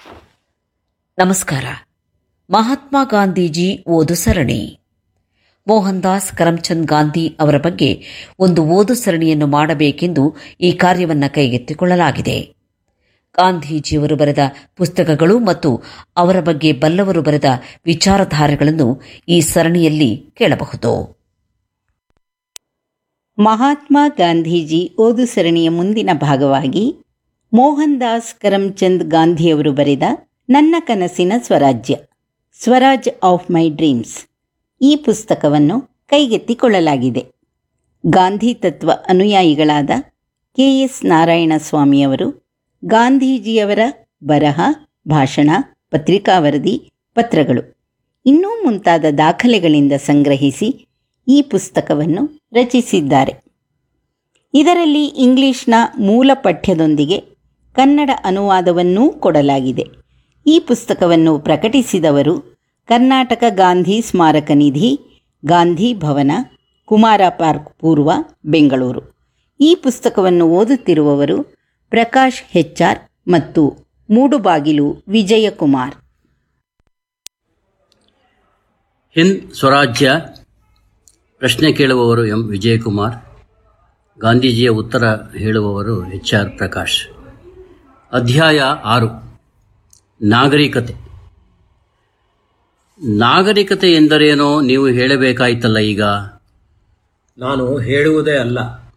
ನಮಸ್ಕಾರ ಮಹಾತ್ಮ ಗಾಂಧೀಜಿ ಓದು ಸರಣಿ ಮೋಹನ್ ದಾಸ್ ಕರಮ್ಚಂದ್ ಗಾಂಧಿ ಅವರ ಬಗ್ಗೆ ಒಂದು ಓದು ಸರಣಿಯನ್ನು ಮಾಡಬೇಕೆಂದು ಈ ಕಾರ್ಯವನ್ನು ಕೈಗೆತ್ತಿಕೊಳ್ಳಲಾಗಿದೆ ಗಾಂಧೀಜಿಯವರು ಬರೆದ ಪುಸ್ತಕಗಳು ಮತ್ತು ಅವರ ಬಗ್ಗೆ ಬಲ್ಲವರು ಬರೆದ ವಿಚಾರಧಾರೆಗಳನ್ನು ಈ ಸರಣಿಯಲ್ಲಿ ಕೇಳಬಹುದು ಮಹಾತ್ಮ ಗಾಂಧೀಜಿ ಓದು ಸರಣಿಯ ಮುಂದಿನ ಭಾಗವಾಗಿ ಮೋಹನ್ ದಾಸ್ ಕರಮ್ಚಂದ್ ಗಾಂಧಿಯವರು ಬರೆದ ನನ್ನ ಕನಸಿನ ಸ್ವರಾಜ್ಯ ಸ್ವರಾಜ್ ಆಫ್ ಮೈ ಡ್ರೀಮ್ಸ್ ಈ ಪುಸ್ತಕವನ್ನು ಕೈಗೆತ್ತಿಕೊಳ್ಳಲಾಗಿದೆ ಗಾಂಧಿ ತತ್ವ ಅನುಯಾಯಿಗಳಾದ ಕೆ ಎಸ್ ನಾರಾಯಣ ಸ್ವಾಮಿಯವರು ಗಾಂಧೀಜಿಯವರ ಬರಹ ಭಾಷಣ ಪತ್ರಿಕಾ ವರದಿ ಪತ್ರಗಳು ಇನ್ನೂ ಮುಂತಾದ ದಾಖಲೆಗಳಿಂದ ಸಂಗ್ರಹಿಸಿ ಈ ಪುಸ್ತಕವನ್ನು ರಚಿಸಿದ್ದಾರೆ ಇದರಲ್ಲಿ ಇಂಗ್ಲಿಷ್ನ ಮೂಲ ಪಠ್ಯದೊಂದಿಗೆ ಕನ್ನಡ ಅನುವಾದವನ್ನೂ ಕೊಡಲಾಗಿದೆ ಈ ಪುಸ್ತಕವನ್ನು ಪ್ರಕಟಿಸಿದವರು ಕರ್ನಾಟಕ ಗಾಂಧಿ ಸ್ಮಾರಕ ನಿಧಿ ಗಾಂಧಿ ಭವನ ಕುಮಾರ ಪಾರ್ಕ್ ಪೂರ್ವ ಬೆಂಗಳೂರು ಈ ಪುಸ್ತಕವನ್ನು ಓದುತ್ತಿರುವವರು ಪ್ರಕಾಶ್ ಹೆಚ್ಆರ್ ಮತ್ತು ಮೂಡುಬಾಗಿಲು ವಿಜಯಕುಮಾರ್ ಹಿಂದ್ ಸ್ವರಾಜ್ಯ ಪ್ರಶ್ನೆ ಕೇಳುವವರು ಎಂ ವಿಜಯಕುಮಾರ್ ಗಾಂಧೀಜಿಯ ಉತ್ತರ ಹೇಳುವವರು ಎಚ್ ಆರ್ ಪ್ರಕಾಶ್ ಅಧ್ಯಾಯ ಆರು ನಾಗರಿಕತೆ ನಾಗರಿಕತೆ ಎಂದರೇನೋ ನೀವು ಹೇಳಬೇಕಾಯ್ತಲ್ಲ ಈಗ ನಾನು ಹೇಳುವುದೇ ಅಲ್ಲ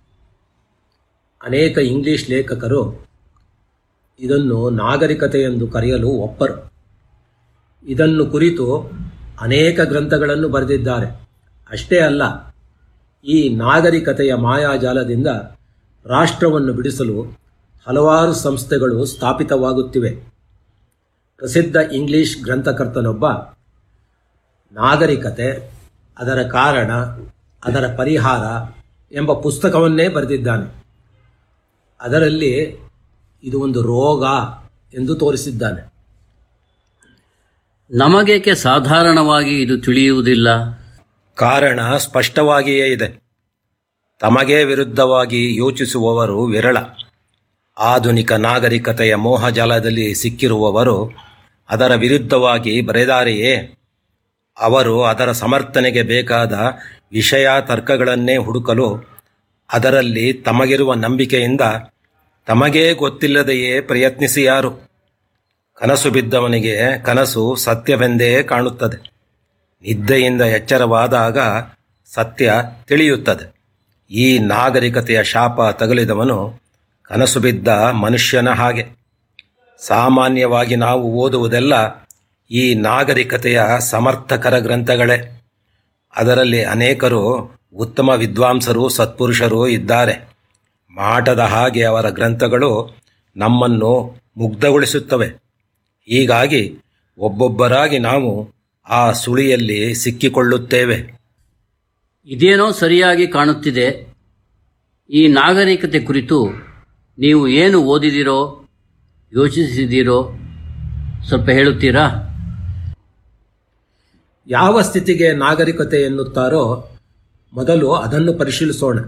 ಅನೇಕ ಇಂಗ್ಲಿಷ್ ಲೇಖಕರು ಇದನ್ನು ನಾಗರಿಕತೆ ಎಂದು ಕರೆಯಲು ಒಪ್ಪರು ಇದನ್ನು ಕುರಿತು ಅನೇಕ ಗ್ರಂಥಗಳನ್ನು ಬರೆದಿದ್ದಾರೆ ಅಷ್ಟೇ ಅಲ್ಲ ಈ ನಾಗರಿಕತೆಯ ಮಾಯಾಜಾಲದಿಂದ ರಾಷ್ಟ್ರವನ್ನು ಬಿಡಿಸಲು ಹಲವಾರು ಸಂಸ್ಥೆಗಳು ಸ್ಥಾಪಿತವಾಗುತ್ತಿವೆ ಪ್ರಸಿದ್ಧ ಇಂಗ್ಲಿಷ್ ಗ್ರಂಥಕರ್ತನೊಬ್ಬ ನಾಗರಿಕತೆ ಅದರ ಕಾರಣ ಅದರ ಪರಿಹಾರ ಎಂಬ ಪುಸ್ತಕವನ್ನೇ ಬರೆದಿದ್ದಾನೆ ಅದರಲ್ಲಿ ಇದು ಒಂದು ರೋಗ ಎಂದು ತೋರಿಸಿದ್ದಾನೆ ನಮಗೇಕೆ ಸಾಧಾರಣವಾಗಿ ಇದು ತಿಳಿಯುವುದಿಲ್ಲ ಕಾರಣ ಸ್ಪಷ್ಟವಾಗಿಯೇ ಇದೆ ತಮಗೇ ವಿರುದ್ಧವಾಗಿ ಯೋಚಿಸುವವರು ವಿರಳ ಆಧುನಿಕ ನಾಗರಿಕತೆಯ ಮೋಹಜಾಲದಲ್ಲಿ ಸಿಕ್ಕಿರುವವರು ಅದರ ವಿರುದ್ಧವಾಗಿ ಬರೆದಾರೆಯೇ ಅವರು ಅದರ ಸಮರ್ಥನೆಗೆ ಬೇಕಾದ ವಿಷಯ ತರ್ಕಗಳನ್ನೇ ಹುಡುಕಲು ಅದರಲ್ಲಿ ತಮಗಿರುವ ನಂಬಿಕೆಯಿಂದ ತಮಗೇ ಗೊತ್ತಿಲ್ಲದೆಯೇ ಪ್ರಯತ್ನಿಸಿಯಾರು ಕನಸು ಬಿದ್ದವನಿಗೆ ಕನಸು ಸತ್ಯವೆಂದೇ ಕಾಣುತ್ತದೆ ನಿದ್ದೆಯಿಂದ ಎಚ್ಚರವಾದಾಗ ಸತ್ಯ ತಿಳಿಯುತ್ತದೆ ಈ ನಾಗರಿಕತೆಯ ಶಾಪ ತಗುಲಿದವನು ಕನಸು ಬಿದ್ದ ಮನುಷ್ಯನ ಹಾಗೆ ಸಾಮಾನ್ಯವಾಗಿ ನಾವು ಓದುವುದೆಲ್ಲ ಈ ನಾಗರಿಕತೆಯ ಸಮರ್ಥಕರ ಗ್ರಂಥಗಳೇ ಅದರಲ್ಲಿ ಅನೇಕರು ಉತ್ತಮ ವಿದ್ವಾಂಸರು ಸತ್ಪುರುಷರು ಇದ್ದಾರೆ ಮಾಟದ ಹಾಗೆ ಅವರ ಗ್ರಂಥಗಳು ನಮ್ಮನ್ನು ಮುಗ್ಧಗೊಳಿಸುತ್ತವೆ ಹೀಗಾಗಿ ಒಬ್ಬೊಬ್ಬರಾಗಿ ನಾವು ಆ ಸುಳಿಯಲ್ಲಿ ಸಿಕ್ಕಿಕೊಳ್ಳುತ್ತೇವೆ ಇದೇನೋ ಸರಿಯಾಗಿ ಕಾಣುತ್ತಿದೆ ಈ ನಾಗರಿಕತೆ ಕುರಿತು ನೀವು ಏನು ಓದಿದಿರೋ ಯೋಚಿಸಿದಿರೋ ಸ್ವಲ್ಪ ಹೇಳುತ್ತೀರಾ ಯಾವ ಸ್ಥಿತಿಗೆ ನಾಗರಿಕತೆ ಎನ್ನುತ್ತಾರೋ ಮೊದಲು ಅದನ್ನು ಪರಿಶೀಲಿಸೋಣ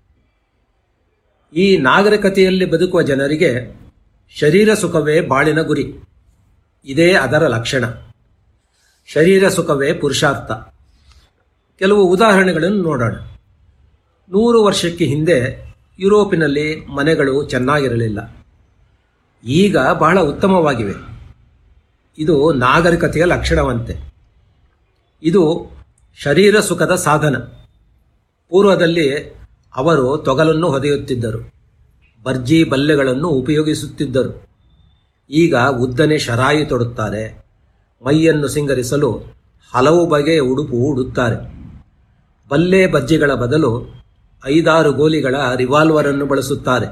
ಈ ನಾಗರಿಕತೆಯಲ್ಲಿ ಬದುಕುವ ಜನರಿಗೆ ಶರೀರ ಸುಖವೇ ಬಾಳಿನ ಗುರಿ ಇದೇ ಅದರ ಲಕ್ಷಣ ಶರೀರ ಸುಖವೇ ಪುರುಷಾರ್ಥ ಕೆಲವು ಉದಾಹರಣೆಗಳನ್ನು ನೋಡೋಣ ನೂರು ವರ್ಷಕ್ಕೆ ಹಿಂದೆ ಯುರೋಪಿನಲ್ಲಿ ಮನೆಗಳು ಚೆನ್ನಾಗಿರಲಿಲ್ಲ ಈಗ ಬಹಳ ಉತ್ತಮವಾಗಿವೆ ಇದು ನಾಗರಿಕತೆಯ ಲಕ್ಷಣವಂತೆ ಇದು ಶರೀರ ಸುಖದ ಸಾಧನ ಪೂರ್ವದಲ್ಲಿ ಅವರು ತೊಗಲನ್ನು ಹೊದೆಯುತ್ತಿದ್ದರು ಬರ್ಜಿ ಬಲ್ಲೆಗಳನ್ನು ಉಪಯೋಗಿಸುತ್ತಿದ್ದರು ಈಗ ಉದ್ದನೆ ಶರಾಯಿ ತೊಡುತ್ತಾರೆ ಮೈಯನ್ನು ಸಿಂಗರಿಸಲು ಹಲವು ಬಗೆಯ ಉಡುಪು ಉಡುತ್ತಾರೆ ಬಲ್ಲೆ ಬಜ್ಜಿಗಳ ಬದಲು ಐದಾರು ಗೋಲಿಗಳ ರಿವಾಲ್ವರನ್ನು ಬಳಸುತ್ತಾರೆ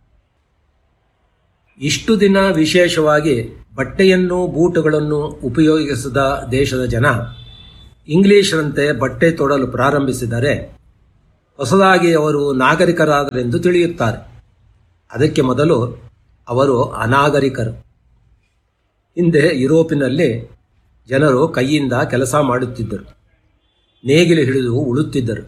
ಇಷ್ಟು ದಿನ ವಿಶೇಷವಾಗಿ ಬಟ್ಟೆಯನ್ನು ಬೂಟುಗಳನ್ನು ಉಪಯೋಗಿಸದ ದೇಶದ ಜನ ಇಂಗ್ಲಿಷರಂತೆ ಬಟ್ಟೆ ತೊಡಲು ಪ್ರಾರಂಭಿಸಿದರೆ ಹೊಸದಾಗಿ ಅವರು ನಾಗರಿಕರಾದರೆಂದು ತಿಳಿಯುತ್ತಾರೆ ಅದಕ್ಕೆ ಮೊದಲು ಅವರು ಅನಾಗರಿಕರು ಹಿಂದೆ ಯುರೋಪಿನಲ್ಲಿ ಜನರು ಕೈಯಿಂದ ಕೆಲಸ ಮಾಡುತ್ತಿದ್ದರು ನೇಗಿಲು ಹಿಡಿದು ಉಳುತ್ತಿದ್ದರು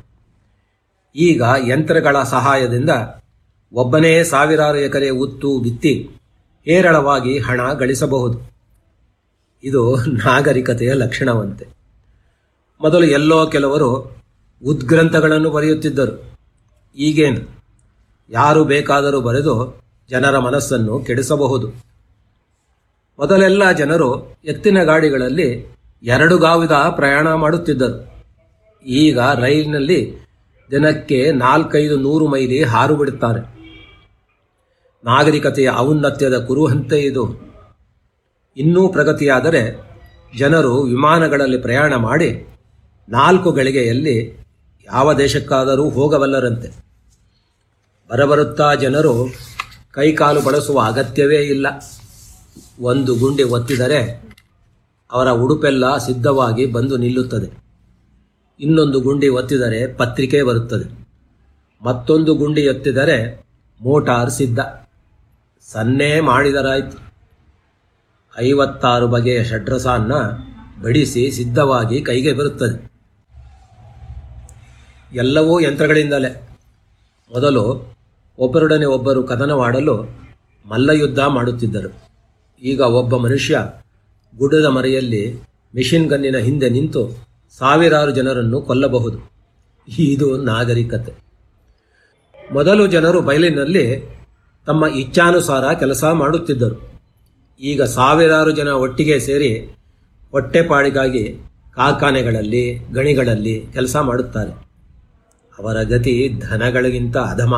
ಈಗ ಯಂತ್ರಗಳ ಸಹಾಯದಿಂದ ಒಬ್ಬನೇ ಸಾವಿರಾರು ಎಕರೆ ಉತ್ತು ಬಿತ್ತಿ ಹೇರಳವಾಗಿ ಹಣ ಗಳಿಸಬಹುದು ಇದು ನಾಗರಿಕತೆಯ ಲಕ್ಷಣವಂತೆ ಮೊದಲು ಎಲ್ಲೋ ಕೆಲವರು ಉದ್ಗ್ರಂಥಗಳನ್ನು ಬರೆಯುತ್ತಿದ್ದರು ಈಗೇನು ಯಾರು ಬೇಕಾದರೂ ಬರೆದು ಜನರ ಮನಸ್ಸನ್ನು ಕೆಡಿಸಬಹುದು ಮೊದಲೆಲ್ಲ ಜನರು ಎತ್ತಿನ ಗಾಡಿಗಳಲ್ಲಿ ಎರಡು ಗಾವಿದ ಪ್ರಯಾಣ ಮಾಡುತ್ತಿದ್ದರು ಈಗ ರೈಲಿನಲ್ಲಿ ದಿನಕ್ಕೆ ನಾಲ್ಕೈದು ನೂರು ಮೈಲಿ ಹಾರು ಬಿಡುತ್ತಾರೆ ನಾಗರಿಕತೆಯ ಔನ್ನತ್ಯದ ಕುರುಹಂತೆ ಇದು ಇನ್ನೂ ಪ್ರಗತಿಯಾದರೆ ಜನರು ವಿಮಾನಗಳಲ್ಲಿ ಪ್ರಯಾಣ ಮಾಡಿ ನಾಲ್ಕು ಗಳಿಗೆಯಲ್ಲಿ ಯಾವ ದೇಶಕ್ಕಾದರೂ ಹೋಗಬಲ್ಲರಂತೆ ಬರಬರುತ್ತಾ ಜನರು ಕೈಕಾಲು ಬಳಸುವ ಅಗತ್ಯವೇ ಇಲ್ಲ ಒಂದು ಗುಂಡಿ ಒತ್ತಿದರೆ ಅವರ ಉಡುಪೆಲ್ಲ ಸಿದ್ಧವಾಗಿ ಬಂದು ನಿಲ್ಲುತ್ತದೆ ಇನ್ನೊಂದು ಗುಂಡಿ ಒತ್ತಿದರೆ ಪತ್ರಿಕೆ ಬರುತ್ತದೆ ಮತ್ತೊಂದು ಗುಂಡಿ ಎತ್ತಿದರೆ ಮೋಟಾರ್ ಸಿದ್ಧ ಸನ್ನೆ ಮಾಡಿದರಾಯ್ತು ಐವತ್ತಾರು ಬಗೆಯ ಷಡ್ರಸಾನ್ನ ಬಡಿಸಿ ಸಿದ್ಧವಾಗಿ ಕೈಗೆ ಬರುತ್ತದೆ ಎಲ್ಲವೂ ಯಂತ್ರಗಳಿಂದಲೇ ಮೊದಲು ಒಬ್ಬರೊಡನೆ ಒಬ್ಬರು ಕದನವಾಡಲು ಮಲ್ಲಯುದ್ಧ ಮಾಡುತ್ತಿದ್ದರು ಈಗ ಒಬ್ಬ ಮನುಷ್ಯ ಗುಡ್ಡದ ಮರೆಯಲ್ಲಿ ಮಿಷಿನ್ ಗನ್ನಿನ ಹಿಂದೆ ನಿಂತು ಸಾವಿರಾರು ಜನರನ್ನು ಕೊಲ್ಲಬಹುದು ಇದು ನಾಗರಿಕತೆ ಮೊದಲು ಜನರು ಬಯಲಿನಲ್ಲಿ ತಮ್ಮ ಇಚ್ಛಾನುಸಾರ ಕೆಲಸ ಮಾಡುತ್ತಿದ್ದರು ಈಗ ಸಾವಿರಾರು ಜನ ಒಟ್ಟಿಗೆ ಸೇರಿ ಹೊಟ್ಟೆಪಾಡಿಗಾಗಿ ಕಾರ್ಖಾನೆಗಳಲ್ಲಿ ಗಣಿಗಳಲ್ಲಿ ಕೆಲಸ ಮಾಡುತ್ತಾರೆ ಅವರ ಗತಿ ಧನಗಳಿಗಿಂತ ಅಧಮ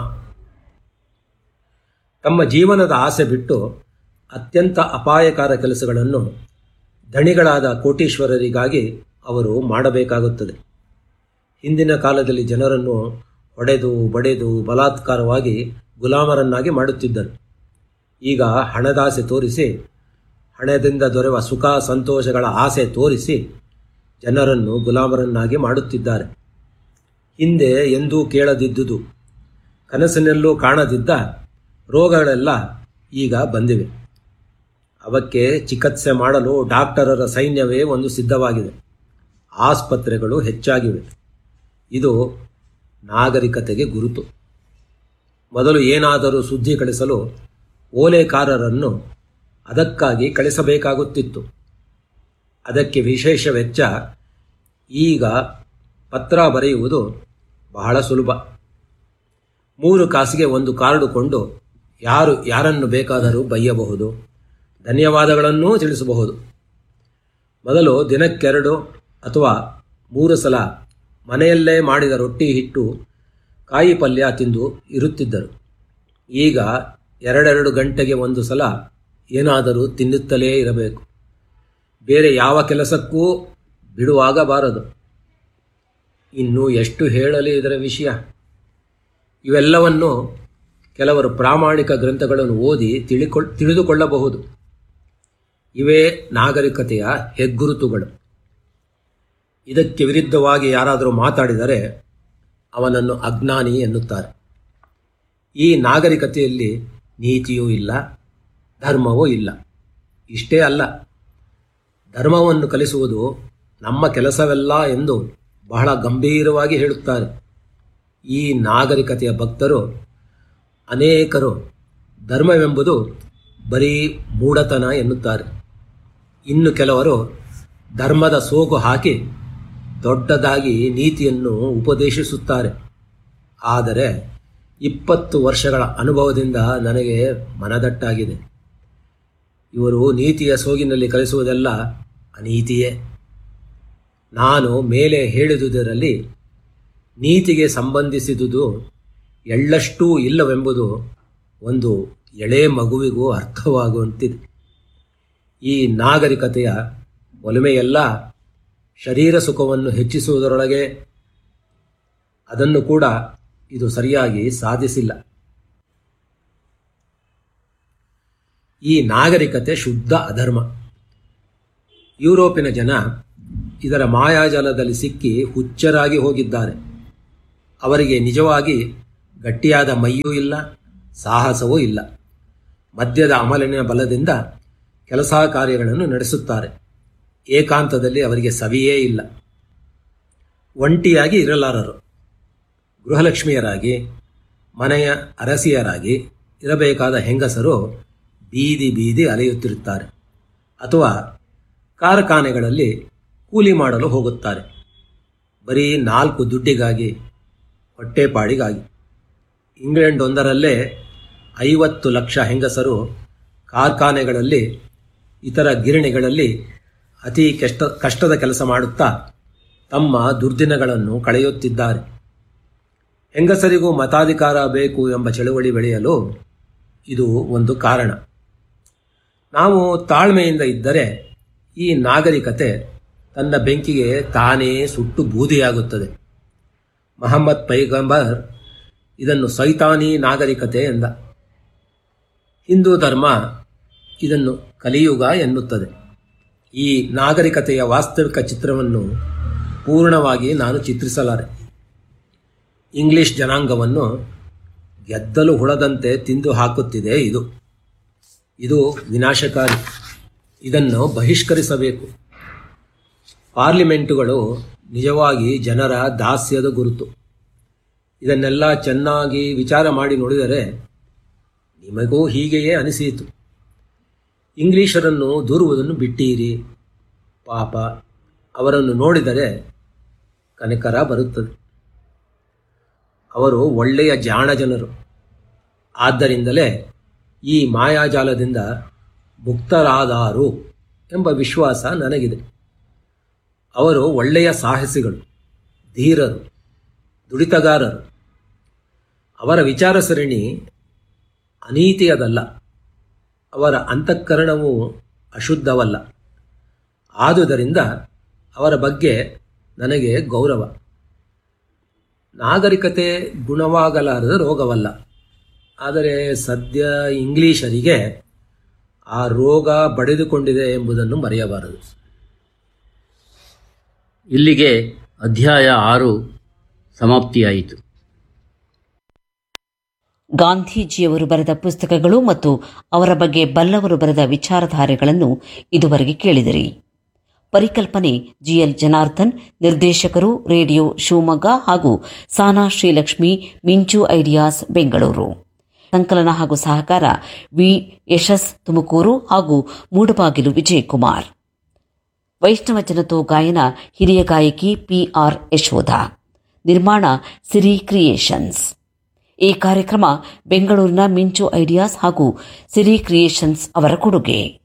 ತಮ್ಮ ಜೀವನದ ಆಸೆ ಬಿಟ್ಟು ಅತ್ಯಂತ ಅಪಾಯಕಾರ ಕೆಲಸಗಳನ್ನು ಧಣಿಗಳಾದ ಕೋಟೀಶ್ವರರಿಗಾಗಿ ಅವರು ಮಾಡಬೇಕಾಗುತ್ತದೆ ಹಿಂದಿನ ಕಾಲದಲ್ಲಿ ಜನರನ್ನು ಹೊಡೆದು ಬಡೆದು ಬಲಾತ್ಕಾರವಾಗಿ ಗುಲಾಮರನ್ನಾಗಿ ಮಾಡುತ್ತಿದ್ದರು ಈಗ ಹಣದಾಸೆ ತೋರಿಸಿ ಹಣದಿಂದ ದೊರೆವ ಸುಖ ಸಂತೋಷಗಳ ಆಸೆ ತೋರಿಸಿ ಜನರನ್ನು ಗುಲಾಮರನ್ನಾಗಿ ಮಾಡುತ್ತಿದ್ದಾರೆ ಹಿಂದೆ ಎಂದೂ ಕೇಳದಿದ್ದುದು ಕನಸಿನಲ್ಲೂ ಕಾಣದಿದ್ದ ರೋಗಗಳೆಲ್ಲ ಈಗ ಬಂದಿವೆ ಅವಕ್ಕೆ ಚಿಕಿತ್ಸೆ ಮಾಡಲು ಡಾಕ್ಟರರ ಸೈನ್ಯವೇ ಒಂದು ಸಿದ್ಧವಾಗಿದೆ ಆಸ್ಪತ್ರೆಗಳು ಹೆಚ್ಚಾಗಿವೆ ಇದು ನಾಗರಿಕತೆಗೆ ಗುರುತು ಮೊದಲು ಏನಾದರೂ ಸುದ್ದಿ ಕಳಿಸಲು ಓಲೆಕಾರರನ್ನು ಅದಕ್ಕಾಗಿ ಕಳಿಸಬೇಕಾಗುತ್ತಿತ್ತು ಅದಕ್ಕೆ ವಿಶೇಷ ವೆಚ್ಚ ಈಗ ಪತ್ರ ಬರೆಯುವುದು ಬಹಳ ಸುಲಭ ಮೂರು ಕಾಸಿಗೆ ಒಂದು ಕಾರ್ಡು ಕೊಂಡು ಯಾರು ಯಾರನ್ನು ಬೇಕಾದರೂ ಬೈಯಬಹುದು ಧನ್ಯವಾದಗಳನ್ನೂ ತಿಳಿಸಬಹುದು ಮೊದಲು ದಿನಕ್ಕೆರಡು ಅಥವಾ ಮೂರು ಸಲ ಮನೆಯಲ್ಲೇ ಮಾಡಿದ ರೊಟ್ಟಿ ಹಿಟ್ಟು ಕಾಯಿ ಪಲ್ಯ ತಿಂದು ಇರುತ್ತಿದ್ದರು ಈಗ ಎರಡೆರಡು ಗಂಟೆಗೆ ಒಂದು ಸಲ ಏನಾದರೂ ತಿನ್ನುತ್ತಲೇ ಇರಬೇಕು ಬೇರೆ ಯಾವ ಕೆಲಸಕ್ಕೂ ಬಿಡುವಾಗಬಾರದು ಇನ್ನು ಎಷ್ಟು ಹೇಳಲಿ ಇದರ ವಿಷಯ ಇವೆಲ್ಲವನ್ನು ಕೆಲವರು ಪ್ರಾಮಾಣಿಕ ಗ್ರಂಥಗಳನ್ನು ಓದಿ ತಿಳಿಕೊಳ್ಳ ತಿಳಿದುಕೊಳ್ಳಬಹುದು ಇವೇ ನಾಗರಿಕತೆಯ ಹೆಗ್ಗುರುತುಗಳು ಇದಕ್ಕೆ ವಿರುದ್ಧವಾಗಿ ಯಾರಾದರೂ ಮಾತಾಡಿದರೆ ಅವನನ್ನು ಅಜ್ಞಾನಿ ಎನ್ನುತ್ತಾರೆ ಈ ನಾಗರಿಕತೆಯಲ್ಲಿ ನೀತಿಯೂ ಇಲ್ಲ ಧರ್ಮವೂ ಇಲ್ಲ ಇಷ್ಟೇ ಅಲ್ಲ ಧರ್ಮವನ್ನು ಕಲಿಸುವುದು ನಮ್ಮ ಕೆಲಸವೆಲ್ಲ ಎಂದು ಬಹಳ ಗಂಭೀರವಾಗಿ ಹೇಳುತ್ತಾರೆ ಈ ನಾಗರಿಕತೆಯ ಭಕ್ತರು ಅನೇಕರು ಧರ್ಮವೆಂಬುದು ಬರೀ ಮೂಢತನ ಎನ್ನುತ್ತಾರೆ ಇನ್ನು ಕೆಲವರು ಧರ್ಮದ ಸೋಗು ಹಾಕಿ ದೊಡ್ಡದಾಗಿ ನೀತಿಯನ್ನು ಉಪದೇಶಿಸುತ್ತಾರೆ ಆದರೆ ಇಪ್ಪತ್ತು ವರ್ಷಗಳ ಅನುಭವದಿಂದ ನನಗೆ ಮನದಟ್ಟಾಗಿದೆ ಇವರು ನೀತಿಯ ಸೋಗಿನಲ್ಲಿ ಕಲಿಸುವುದೆಲ್ಲ ಅನೀತಿಯೇ ನಾನು ಮೇಲೆ ಹೇಳಿದುದರಲ್ಲಿ ನೀತಿಗೆ ಸಂಬಂಧಿಸಿದುದು ಎಳ್ಳಷ್ಟೂ ಇಲ್ಲವೆಂಬುದು ಒಂದು ಎಳೆ ಮಗುವಿಗೂ ಅರ್ಥವಾಗುವಂತಿದೆ ಈ ನಾಗರಿಕತೆಯ ಒಲಮೆಯೆಲ್ಲ ಶರೀರ ಸುಖವನ್ನು ಹೆಚ್ಚಿಸುವುದರೊಳಗೆ ಅದನ್ನು ಕೂಡ ಇದು ಸರಿಯಾಗಿ ಸಾಧಿಸಿಲ್ಲ ಈ ನಾಗರಿಕತೆ ಶುದ್ಧ ಅಧರ್ಮ ಯುರೋಪಿನ ಜನ ಇದರ ಮಾಯಾಜಾಲದಲ್ಲಿ ಸಿಕ್ಕಿ ಹುಚ್ಚರಾಗಿ ಹೋಗಿದ್ದಾರೆ ಅವರಿಗೆ ನಿಜವಾಗಿ ಗಟ್ಟಿಯಾದ ಮೈಯೂ ಇಲ್ಲ ಸಾಹಸವೂ ಇಲ್ಲ ಮದ್ಯದ ಅಮಲಿನ ಬಲದಿಂದ ಕೆಲಸ ಕಾರ್ಯಗಳನ್ನು ನಡೆಸುತ್ತಾರೆ ಏಕಾಂತದಲ್ಲಿ ಅವರಿಗೆ ಸವಿಯೇ ಇಲ್ಲ ಒಂಟಿಯಾಗಿ ಇರಲಾರರು ಗೃಹಲಕ್ಷ್ಮಿಯರಾಗಿ ಮನೆಯ ಅರಸಿಯರಾಗಿ ಇರಬೇಕಾದ ಹೆಂಗಸರು ಬೀದಿ ಬೀದಿ ಅಲೆಯುತ್ತಿರುತ್ತಾರೆ ಅಥವಾ ಕಾರ್ಖಾನೆಗಳಲ್ಲಿ ಕೂಲಿ ಮಾಡಲು ಹೋಗುತ್ತಾರೆ ಬರೀ ನಾಲ್ಕು ದುಡ್ಡಿಗಾಗಿ ಹೊಟ್ಟೆಪಾಡಿಗಾಗಿ ಇಂಗ್ಲೆಂಡ್ ಒಂದರಲ್ಲೇ ಐವತ್ತು ಲಕ್ಷ ಹೆಂಗಸರು ಕಾರ್ಖಾನೆಗಳಲ್ಲಿ ಇತರ ಗಿರಣಿಗಳಲ್ಲಿ ಅತಿ ಕಷ್ಟ ಕಷ್ಟದ ಕೆಲಸ ಮಾಡುತ್ತಾ ತಮ್ಮ ದುರ್ದಿನಗಳನ್ನು ಕಳೆಯುತ್ತಿದ್ದಾರೆ ಹೆಂಗಸರಿಗೂ ಮತಾಧಿಕಾರ ಬೇಕು ಎಂಬ ಚಳುವಳಿ ಬೆಳೆಯಲು ಇದು ಒಂದು ಕಾರಣ ನಾವು ತಾಳ್ಮೆಯಿಂದ ಇದ್ದರೆ ಈ ನಾಗರಿಕತೆ ತನ್ನ ಬೆಂಕಿಗೆ ತಾನೇ ಸುಟ್ಟು ಬೂದಿಯಾಗುತ್ತದೆ ಮಹಮ್ಮದ್ ಪೈಗಂಬರ್ ಇದನ್ನು ಸೈತಾನಿ ನಾಗರಿಕತೆ ಎಂದ ಹಿಂದೂ ಧರ್ಮ ಇದನ್ನು ಕಲಿಯುಗ ಎನ್ನುತ್ತದೆ ಈ ನಾಗರಿಕತೆಯ ವಾಸ್ತವಿಕ ಚಿತ್ರವನ್ನು ಪೂರ್ಣವಾಗಿ ನಾನು ಚಿತ್ರಿಸಲಾರೆ ಇಂಗ್ಲಿಷ್ ಜನಾಂಗವನ್ನು ಗೆದ್ದಲು ಹುಳದಂತೆ ತಿಂದು ಹಾಕುತ್ತಿದೆ ಇದು ಇದು ವಿನಾಶಕಾರಿ ಇದನ್ನು ಬಹಿಷ್ಕರಿಸಬೇಕು ಪಾರ್ಲಿಮೆಂಟುಗಳು ನಿಜವಾಗಿ ಜನರ ದಾಸ್ಯದ ಗುರುತು ಇದನ್ನೆಲ್ಲ ಚೆನ್ನಾಗಿ ವಿಚಾರ ಮಾಡಿ ನೋಡಿದರೆ ನಿಮಗೂ ಹೀಗೆಯೇ ಅನಿಸಿತು ಇಂಗ್ಲಿಷರನ್ನು ದೂರುವುದನ್ನು ಬಿಟ್ಟೀರಿ ಪಾಪ ಅವರನ್ನು ನೋಡಿದರೆ ಕನಿಕರ ಬರುತ್ತದೆ ಅವರು ಒಳ್ಳೆಯ ಜಾಣ ಜನರು ಆದ್ದರಿಂದಲೇ ಈ ಮಾಯಾಜಾಲದಿಂದ ಮುಕ್ತರಾದಾರು ಎಂಬ ವಿಶ್ವಾಸ ನನಗಿದೆ ಅವರು ಒಳ್ಳೆಯ ಸಾಹಸಿಗಳು ಧೀರರು ದುಡಿತಗಾರರು ಅವರ ವಿಚಾರ ಸರಣಿ ಅನೀತಿಯದಲ್ಲ ಅವರ ಅಂತಃಕರಣವು ಅಶುದ್ಧವಲ್ಲ ಆದುದರಿಂದ ಅವರ ಬಗ್ಗೆ ನನಗೆ ಗೌರವ ನಾಗರಿಕತೆ ಗುಣವಾಗಲಾರದ ರೋಗವಲ್ಲ ಆದರೆ ಸದ್ಯ ಇಂಗ್ಲಿಷರಿಗೆ ಆ ರೋಗ ಬಡಿದುಕೊಂಡಿದೆ ಎಂಬುದನ್ನು ಮರೆಯಬಾರದು ಇಲ್ಲಿಗೆ ಅಧ್ಯಾಯ ಆರು ಸಮಾಪ್ತಿಯಾಯಿತು ಗಾಂಧೀಜಿಯವರು ಬರೆದ ಪುಸ್ತಕಗಳು ಮತ್ತು ಅವರ ಬಗ್ಗೆ ಬಲ್ಲವರು ಬರೆದ ವಿಚಾರಧಾರೆಗಳನ್ನು ಇದುವರೆಗೆ ಕೇಳಿದಿರಿ ಪರಿಕಲ್ಪನೆ ಜಿಎಲ್ ಜನಾರ್ದನ್ ನಿರ್ದೇಶಕರು ರೇಡಿಯೋ ಶಿವಮೊಗ್ಗ ಹಾಗೂ ಸಾನಾ ಶ್ರೀಲಕ್ಷ್ಮಿ ಮಿಂಚು ಐಡಿಯಾಸ್ ಬೆಂಗಳೂರು ಸಂಕಲನ ಹಾಗೂ ಸಹಕಾರ ವಿ ಯಶಸ್ ತುಮಕೂರು ಹಾಗೂ ಮೂಡಬಾಗಿಲು ವಿಜಯಕುಮಾರ್ ವೈಷ್ಣವ ಜನತೋ ಗಾಯನ ಹಿರಿಯ ಗಾಯಕಿ ಪಿಆರ್ ಯಶೋಧ ನಿರ್ಮಾಣ ಸಿರಿ ಕ್ರಿಯೇಷನ್ಸ್ ಈ ಕಾರ್ಯಕ್ರಮ ಬೆಂಗಳೂರಿನ ಮಿಂಚು ಐಡಿಯಾಸ್ ಹಾಗೂ ಸಿರಿ ಕ್ರಿಯೇಷನ್ಸ್ ಅವರ ಕೊಡುಗೆ